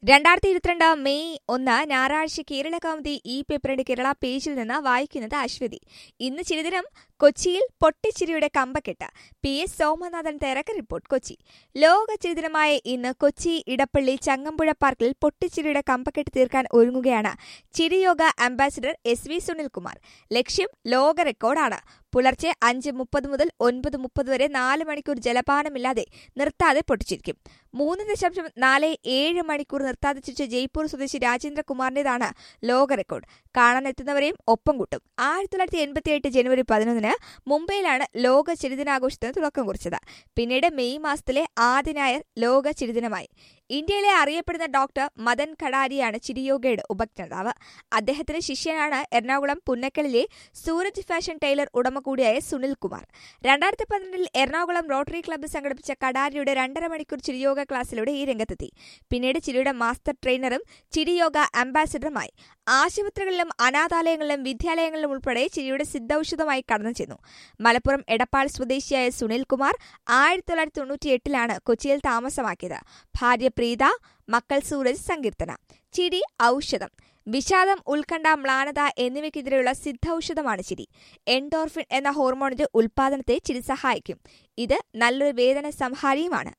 രണ്ടായിരത്തി ഇരുപത്തിരണ്ട് മെയ് ഒന്ന് ഞായറാഴ്ച കേരള കൗമുദി ഈ പേപ്പറിന്റെ കേരള പേജിൽ നിന്ന് വായിക്കുന്നത് അശ്വതി ഇന്ന് ചിരിദിനം കൊച്ചിയിൽ പൊട്ടിച്ചിരിയുടെ കമ്പക്കെട്ട് പി എസ് സോമനാഥൻ തയ്യാറാക്കിയ റിപ്പോർട്ട് കൊച്ചി ലോക ചിരിദിനമായ ഇന്ന് കൊച്ചി ഇടപ്പള്ളി ചങ്ങമ്പുഴ പാർക്കിൽ പൊട്ടിച്ചിരിയുടെ കമ്പക്കെട്ട് തീർക്കാൻ ഒരുങ്ങുകയാണ് ചിരിയോഗ അംബാസിഡർ എസ് വി സുനിൽകുമാർ ലക്ഷ്യം ലോക റെക്കോർഡാണ് പുലർച്ചെ അഞ്ച് മുപ്പത് മുതൽ ഒൻപത് മുപ്പത് വരെ നാല് മണിക്കൂർ ജലപാനമില്ലാതെ നിർത്താതെ പൊട്ടിച്ചിരിക്കും മൂന്ന് ദശാംശം നാല് ഏഴ് മണിക്കൂർ നിർത്താതെ ചിരിച്ച ജയ്പൂർ സ്വദേശി രാജേന്ദ്രകുമാറിന്റേതാണ് ലോക റെക്കോർഡ് കാണാനെത്തുന്നവരെയും ഒപ്പം കൂട്ടും ആയിരത്തി തൊള്ളായിരത്തി എൺപത്തിയെട്ട് ജനുവരി പതിനൊന്നിന് മുംബൈയിലാണ് ലോക ചിരിദിനാഘോഷത്തിന് തുടക്കം കുറിച്ചത് പിന്നീട് മെയ് മാസത്തിലെ ആദ്യ ഞായർ ലോക ചിരിദിനമായി ഇന്ത്യയിലെ അറിയപ്പെടുന്ന ഡോക്ടർ മദൻ കടാരിയാണ് ചിരിയോഗയുടെ ഉപജ്ഞാതാവ് അദ്ദേഹത്തിന്റെ ശിഷ്യനാണ് എറണാകുളം പുന്നക്കലിലെ സൂരജ് ഫാഷൻ ടൈലർ ഉടമ കൂടിയായ സുനിൽ കുമാർ രണ്ടായിരത്തി പന്ത്രണ്ടിൽ എറണാകുളം റോട്ടറി ക്ലബ്ബ് സംഘടിപ്പിച്ച കടാരിയുടെ രണ്ടര മണിക്കൂർ ചിരിയോഗ ക്ലാസ്സിലൂടെ ഈ രംഗത്തെത്തി പിന്നീട് ചിരിയുടെ മാസ്റ്റർ ട്രെയിനറും ചിരിയോഗ അംബാസിഡറുമായി ആശുപത്രികളിലും അനാഥാലയങ്ങളിലും വിദ്യാലയങ്ങളിലും ഉൾപ്പെടെ ചിരിയുടെ സിദ്ധൌഷധമായി കടന്നു ചെന്നു മലപ്പുറം എടപ്പാൾ സ്വദേശിയായ സുനിൽ കുമാർ ആയിരത്തി തൊള്ളായിരത്തി തൊണ്ണൂറ്റി എട്ടിലാണ് കൊച്ചിയിൽ താമസമാക്കിയത് ഭാര്യ പ്രീത മക്കൾ സൂരജ് സങ്കീർത്തന ചിരി ഔഷധം വിഷാദം ഉത്കണ്ഠ മ്ലാനത എന്നിവയ്ക്കെതിരെയുള്ള സിദ്ധൌഷധമാണ് ചിരി എൻഡോർഫിൻ എന്ന ഹോർമോണിന്റെ ഉൽപാദനത്തെ ചിരി സഹായിക്കും ഇത് നല്ലൊരു വേദന സംഹാരിയുമാണ്